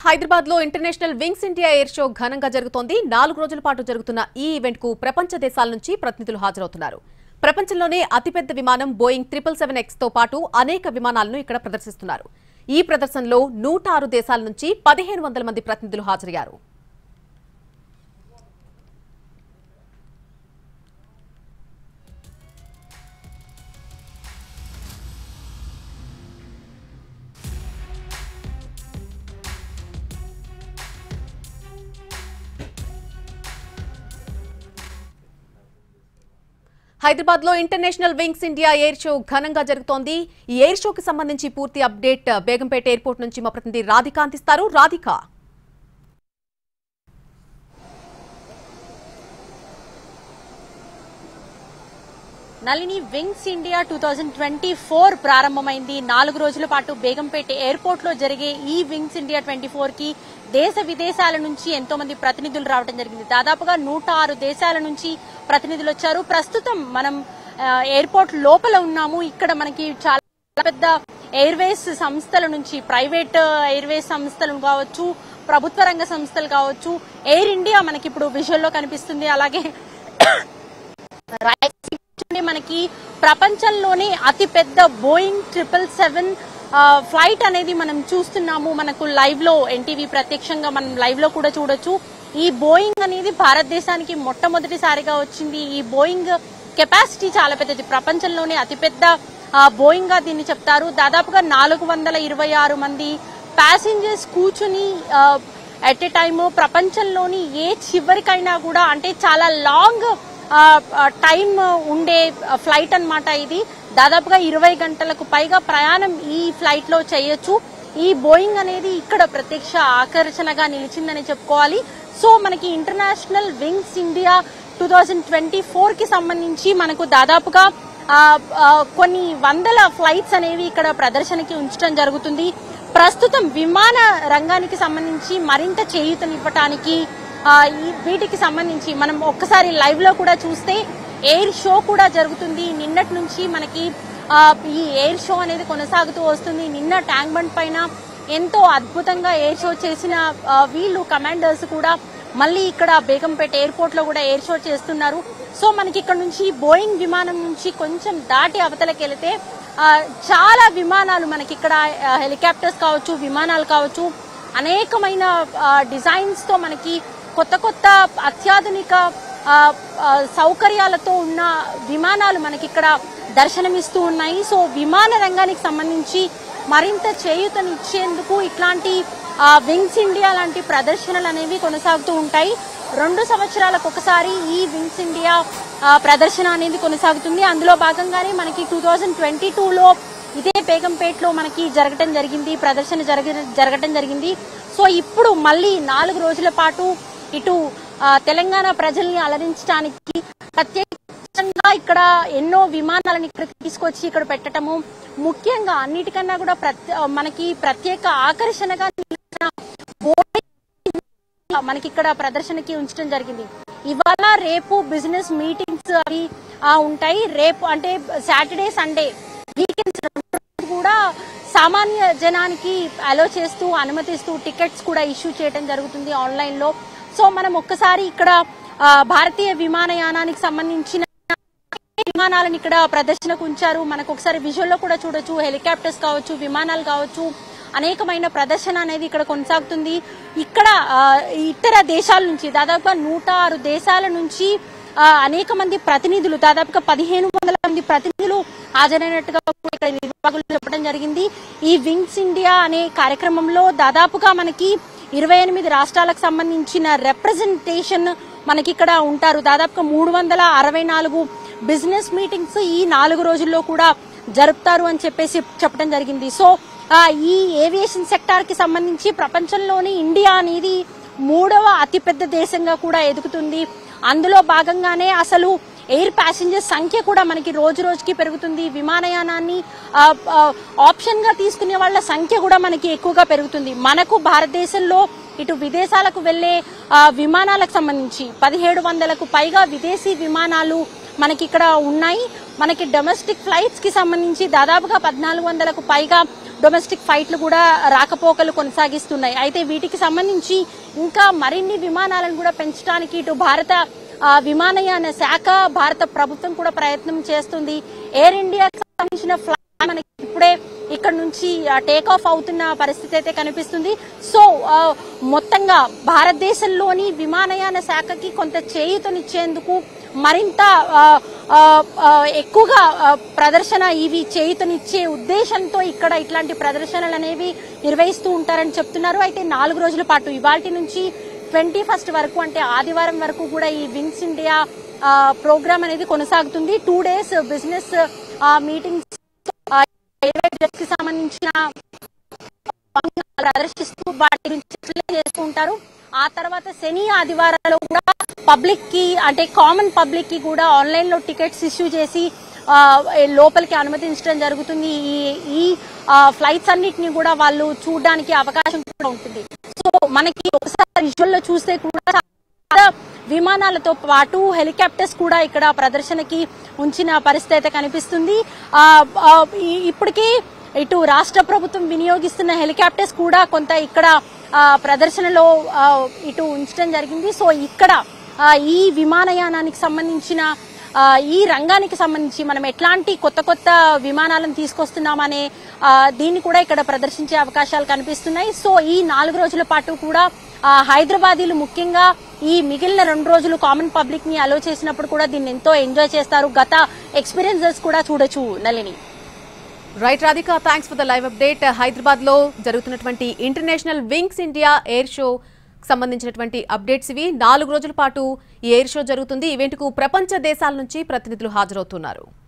హైదరాబాద్ లో international Wings India air show ఘనంగా జరుగుతోంది నాలుగు రోజుల పాటు జరుగుతున్న ఈ ఈవెంట్ కు ప్రపంచ దేశాల నుంచి ప్రతినిధులు హాజరవుతున్నారు ప్రపంచంలోనే అతిపెద్ద విమానం బోయింగ్ ట్రిపుల్ సెవెన్ ఎక్స్ తో పాటు అనేక విమానాలను ఇక్కడ ప్రదర్శిస్తున్నారు ఈ ప్రదర్శనలో నూట ఆరు దేశాల నుంచి పదిహేను వందల మంది ప్రతినిధులు హాజరయ్యారు హైదరాబాద్ లో international Wings India air show ఘనంగా జరుగుతోంది ఈ ఎయిర్ షోకి సంబంధించి పూర్తి అప్డేట్ బేగంపేట ఎయిర్పోర్ట్ నుంచి మా ప్రతినిధి రాధిక అందిస్తారు Radhika Nalini Wings India two thousand twenty four ప్రారంభమైంది నాలుగు రోజుల పాటు బేగంపేట ఎయిర్పోర్ట్ లో జరిగే ఈ వింగ్స్ ఇండియా ట్వంటీ ఫోర్ కి దేశ విదేశాల నుంచి ఎంతో మంది ప్రతినిధులు రావడం జరిగింది దాదాపుగా నూట ఆరు దేశాల నుంచి ప్రతినిధులు వచ్చారు ప్రస్తుతం మనం ఆ, ఎయిర్పోర్ట్ లోపల ఉన్నాము ఇక్కడ మనకి చాలా పెద్ద ఎయిర్వేస్ సంస్థల నుంచి ప్రైవేట్ ఎయిర్వేస్ సంస్థలు కావచ్చు ప్రభుత్వ రంగ సంస్థలు కావచ్చు ఎయిర్ ఇండియా మనకి ఇప్పుడు విజువల్లో కనిపిస్తుంది అలాగే రాయలసీమ నుండి మనకి ప్రపంచంలోనే అతి పెద్ద బోయింగ్ ట్రిపుల్ సెవెన్ ఫ్లైట్ అనేది మనం చూస్తున్నాము మనకు లైవ్ లో ఎన్టీవీ ప్రత్యక్షంగా మనం లైవ్ లో కూడా చూడొచ్చు ఈ బోయింగ్ అనేది భారతదేశానికి మొట్టమొదటిసారిగా వచ్చింది ఈ బోయింగ్ కెపాసిటీ చాలా పెద్దది ప్రపంచంలోనే అతిపెద్ద ఆ, బోయింగ్ గా దీన్ని చెప్తారు దాదాపుగా నాలుగు వందల ఇరవై ఆరు మంది ప్యాసింజర్స్ కూర్చుని ఆ, ఎట్ ఎ టైమ్ ప్రపంచంలోని ఏ చివరికైనా కూడా అంటే చాలా లాంగ్ టైం ఉండే ఫ్లైట్ అన్నమాట ఇది దాదాపుగా ఇరవై గంటలకు పైగా ప్రయాణం ఈ ఫ్లైట్ లో చేయొచ్చు ఈ బోయింగ్ అనేది ఇక్కడ ప్రత్యక్ష ఆకర్షణగా నిలిచిందని చెప్పుకోవాలి సో మనకి international Wings India two thousand twenty four కి సంబంధించి మనకు దాదాపుగా ఆ, ఆ, కొన్ని వందల ఫ్లైట్స్ అనేవి ఇక్కడ ప్రదర్శనకి ఉంచడం జరుగుతుంది ప్రస్తుతం విమాన రంగానికి సంబంధించి మరింత చేయూతనివ్వటానికి ఆ, ఈ వీటికి సంబంధించి మనం ఒక్కసారి లైవ్ లో కూడా చూస్తే ఎయిర్ షో కూడా జరుగుతుంది నిన్నటి నుంచి మనకి ఆ, ఈ ఎయిర్ షో అనేది కొనసాగుతూ వస్తుంది నిన్న ట్యాంక్ బండ్ పైన ఎంతో అద్భుతంగా ఎయిర్ షో చేసిన ఆ, వీళ్ళు కమాండర్స్ కూడా మళ్ళీ ఇక్కడ బేగంపేట ఎయిర్పోర్ట్ లో కూడా ఎయిర్ షో చేస్తున్నారు సో మనకి ఇక్కడ నుంచి బోయింగ్ విమానం నుంచి కొంచెం దాటి అవతలకి వెళితే ఆ, చాలా విమానాలు మనకి ఇక్కడ ఆ, హెలికాప్టర్స్ కావచ్చు విమానాలు కావచ్చు అనేకమైన ఆ, డిజైన్స్ తో మనకి కొత్త కొత్త అత్యాధునిక ఆ, ఆ, సౌకర్యాలతో ఉన్న విమానాలు మనకి ఇక్కడ దర్శనమిస్తూ ఉన్నాయి సో విమాన రంగానికి సంబంధించి మరింత చేయూతనిచ్చేందుకు ఇట్లాంటి ఆ, వింగ్స్ ఇండియా లాంటి ప్రదర్శనలు అనేవి కొనసాగుతూ ఉంటాయి రెండు సంవత్సరాలకు ఒకసారి ఈ వింగ్స్ ఇండియా ఆ, ప్రదర్శన అనేది కొనసాగుతుంది అందులో భాగంగానే మనకి టూ థౌజండ్ ట్వంటీ టూలో ఇదే బేగంపేటలో మనకి జరగటం జరిగింది ప్రదర్శన జరగ జరగటం జరిగింది సో ఇప్పుడు మళ్ళీ నాలుగు రోజుల పాటు ఇటు ఆ, తెలంగాణ ప్రజల్ని అలరించడానికి ప్రత్యేకంగా ఇక్కడ ఎన్నో విమానాలను ఇక్కడ తీసుకొచ్చి ఇక్కడ పెట్టడము ముఖ్యంగా అన్నిటికన్నా కూడా ప్రత్య- మనకి ప్రత్యేక ఆకర్షణగా నిలిచిన బోయింగ్ మనకి ఇక్కడ ప్రదర్శనకి ఉంచడం జరిగింది ఇవాళ రేపు బిజినెస్ మీటింగ్స్ అవి ఆ, ఉంటాయి రేపు అంటే సాటర్డే సండే వీకెండ్స్ కూడా సామాన్య జనానికి అలో చేస్తూ అనుమతిస్తూ టికెట్స్ కూడా ఇష్యూ చేయడం జరుగుతుంది ఆన్లైన్ లో సో మనం ఒక్కసారి ఇక్కడ ఆ, భారతీయ విమానయానానికి సంబంధించిన విమానాలను ఇక్కడ ప్రదర్శనకు ఉంచారు మనకు ఒకసారి విజువల్ లో కూడా చూడొచ్చు హెలికాప్టర్స్ కావచ్చు విమానాలు కావచ్చు అనేకమైన ప్రదర్శన అనేది ఇక్కడ కొనసాగుతుంది ఇక్కడ ఆ, ఇతర దేశాల నుంచి దాదాపుగా నూట ఆరు దేశాల నుంచి ఆ, అనేక మంది ప్రతినిధులు దాదాపుగా పదిహేను వందల మంది ప్రతినిధులు హాజరైనట్టుగా కూడా ఇక్కడ నిర్వాహకులు చెప్పడం జరిగింది ఈ వింగ్స్ ఇండియా అనే కార్యక్రమంలో దాదాపుగా మనకి ఇరవై ఎనిమిది రాష్ట్రాలకు సంబంధించిన రిప్రజెంటేషన్ మనకి ఇక్కడ ఉంటారు దాదాపుగా మూడు వందల అరవై నాలుగు బిజినెస్ మీటింగ్స్ ఈ నాలుగు రోజుల్లో కూడా జరుపుతారు అని చెప్పేసి చెప్పడం జరిగింది సో ఆ, ఈ ఏవియేషన్ సెక్టార్ కి సంబంధించి ప్రపంచంలోని ఇండియా అనేది మూడవ అతిపెద్ద దేశంగా కూడా ఎదుగుతుంది అందులో భాగంగానే అసలు ఎయిర్ ప్యాసింజర్ సంఖ్య కూడా మనకి రోజు రోజుకి పెరుగుతుంది విమానయానాన్ని ఆ, ఆ, ఆప్షన్ గా తీసుకునే వాళ్ళ సంఖ్య కూడా మనకి ఎక్కువగా పెరుగుతుంది మనకు భారతదేశంలో ఇటు విదేశాలకు వెళ్లే ఆ, విమానాలకు సంబంధించి పదిహేడు వందలకు పైగా విదేశీ విమానాలు మనకి ఇక్కడ ఉన్నాయి మనకి డొమెస్టిక్ ఫ్లైట్స్ కి సంబంధించి దాదాపుగా పద్నాలుగు వందలకు పైగా డొమెస్టిక్ ఫ్లైట్లు కూడా రాకపోకలు కొనసాగిస్తున్నాయి అయితే వీటికి సంబంధించి ఇంకా మరిన్ని విమానాలను కూడా పెంచడానికి ఇటు భారత ఆ, విమానయాన శాఖ భారత ప్రభుత్వం కూడా ప్రయత్నం చేస్తుంది ఎయిర్ ఇండియాకి సంబంధించిన ఫ్లైట్ మనకి ఇప్పుడే ఇక్కడ నుంచి టేక్ ఆఫ్ అవుతున్న పరిస్థితి అయితే కనిపిస్తుంది సో ఆ, మొత్తంగా భారతదేశంలోని విమానయాన శాఖకి కొంత చేయూతనిచ్చేందుకు మరింత ఆ, ఆ, ఆ, ఎక్కువగా ఆ, ప్రదర్శన ఇవి చేయూతనిచ్చే ఉద్దేశంతో ఇక్కడ ఇట్లాంటి ప్రదర్శనలు అనేవి నిర్వహిస్తూ ఉంటారని చెప్తున్నారు అయితే నాలుగు రోజుల పాటు ఇవాల్టి నుంచి ట్వంటీ ఫస్ట్ వరకు అంటే ఆదివారం వరకు కూడా ఈ వింగ్స్ ఇండియా ప్రోగ్రామ్ అనేది కొనసాగుతుంది టూ డేస్ బిజినెస్ మీటింగ్స్ కి సంబంధించిన ప్రదర్శిస్తూ వాటి గురించి explain చేస్తూ ఉంటారు ఆ తర్వాత శని ఆదివారాల్లో కూడా పబ్లిక్ కి అంటే కామన్ పబ్లిక్ కి కూడా ఆన్లైన్ లో టికెట్స్ ఇష్యూ చేసి ఆ, లోపలికి అనుమతించడం జరుగుతుంది ఈ ఈ ఫ్లైట్స్ అన్నిటిని కూడా వాళ్ళు చూడడానికి అవకాశం కూడా ఉంటుంది సో మనకి ఒకసారి విజువల్ లో చూస్తే కూడా చాలా విమానాలతో పాటు హెలికాప్టర్స్ కూడా ఇక్కడ ప్రదర్శనకి ఉంచిన పరిస్థితి అయితే కనిపిస్తుంది ఆ, ఆ, ఈ- ఇప్పటికీ ఇటు రాష్ట్ర ప్రభుత్వం వినియోగిస్తున్న హెలికాప్టర్స్ కూడా కొంత ఇక్కడ ఆ, ప్రదర్శనలో ఆ, ఇటు ఉంచడం జరిగింది సో ఇక్కడ ఆ, ఈ విమానయానానికి సంబంధించిన ఆ, ఈ రంగానికి సంబంధించి మనం ఎట్లాంటి కొత్త కొత్త విమానాలను తీసుకొస్తున్నామనే ఆ, దీన్ని కూడా ఇక్కడ ప్రదర్శించే అవకాశాలు కనిపిస్తున్నాయి సో ఈ నాలుగు రోజుల పాటు కూడా ఆ, హైదరాబాదీలు ముఖ్యంగా ఈ మిగిలిన రెండు రోజులు కామన్ పబ్లిక్ ని అలో చేసినప్పుడు కూడా దీన్ని ఎంతో ఎంజాయ్ చేస్తారు గత ఎక్స్పీరియన్సెస్ కూడా చూడొచ్చు Nalini right Radhika thanks for the live update Hyderabad లో జరుగుతున్నటువంటి international Wings India air show సంబంధించినటువంటి అప్డేట్స్ ఇవి నాలుగు రోజుల పాటు ఈ ఎయిర్ షో జరుగుతుంది ఈవెంట్ కు ప్రపంచ దేశాల నుంచి ప్రతినిధులు హాజరవుతున్నారు